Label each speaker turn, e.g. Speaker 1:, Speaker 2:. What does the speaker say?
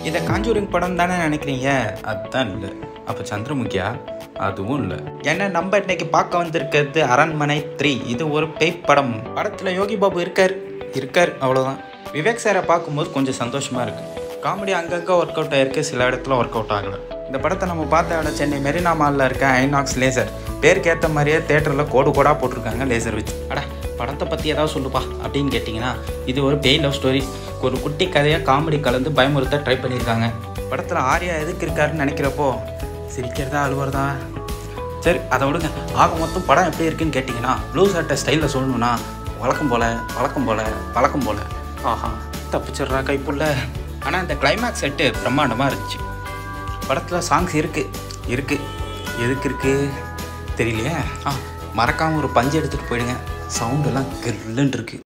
Speaker 1: இதை காஞ்சூரிங் படம் தானே நினைக்கிறீங்க அதுதான் இல்லை அப்போ சந்திரமுகியா அதுவும் இல்லை ஏன்னா நம்ம இன்னைக்கு பார்க்க வந்திருக்கிறது அரண்மனை த்ரீ இது ஒரு பேய் படம் படத்தில் யோகி பாபு இருக்கார் இருக்கார் அவ்வளோதான் விவேக் சாரை பார்க்கும்போது கொஞ்சம் சந்தோஷமாக இருக்குது காமெடி அங்கங்கே ஒர்க் அவுட் ஆயிருக்கு சில இடத்துல ஒர்க் அவுட் ஆகலை இந்த படத்தை நம்ம பார்த்த இடம் சென்னை மெரினா மாலில் இருக்க ஐநாக்ஸ் லேசர் பேருக்கு ஏற்ற மாதிரியே தேட்டரில் கோடு கோடாக போட்டிருக்காங்க லேசர் வச்சு அட படத்தை பற்றி ஏதாவது சொல்லுப்பா அப்படின்னு கேட்டிங்கன்னா இது ஒரு பேய் லவ் ஸ்டோரி ஒரு குட்டி கதையாக காமெடி கலந்து பயமுறுத்த ட்ரை பண்ணியிருக்காங்க படத்தில் ஆர்யா எதுக்கு இருக்காருன்னு நினைக்கிறப்போ சிரிக்கிறதா அழுவுறதா சரி அதை விடுங்க ஆக மொத்தம் படம் எப்படி இருக்குன்னு கேட்டிங்கன்னா ப்ளூ சட்டை ஸ்டைலில் சொல்லணும்னா வழக்கம் போல் வழக்கம் போல் வழக்கம் போல் ஆஹா தப்பிச்சிட்றா கைப்புள்ள ஆனால் இந்த கிளைமேக்ஸ் செட்டு பிரம்மாண்டமாக இருந்துச்சு படத்தில் சாங்ஸ் இருக்குது இருக்குது எதுக்கு இருக்குது தெரியலையே ஆ மறக்காமல் ஒரு பஞ்சு எடுத்துகிட்டு போயிடுங்க சவுண்டெல்லாம் கில்லுன்னு இருக்குது